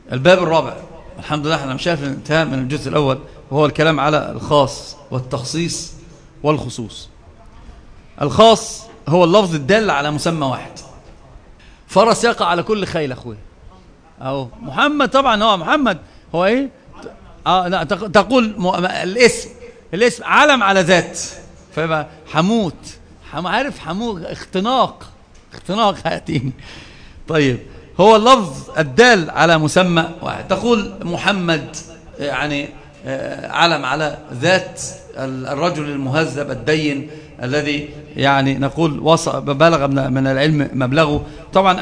الباب الرابع الحمد لله احنا مش عارف انتهى من الجزء الأول وهو الكلام على الخاص والتخصيص والخصوص الخاص هو اللفظ الدال على مسمى واحد فرس يقع على كل خيل اخويا اهو محمد طبعا هو محمد هو ايه اه لا تقول م... الاسم الاسم علم على ذات فيبقى حموت حم... عارف حموت اختناق اختناق هاتين طيب هو اللفظ الدال على مسمى واحد تقول محمد يعني علم على ذات الرجل المهذب الدين الذي يعني نقول وصل بلغ من العلم مبلغه طبعا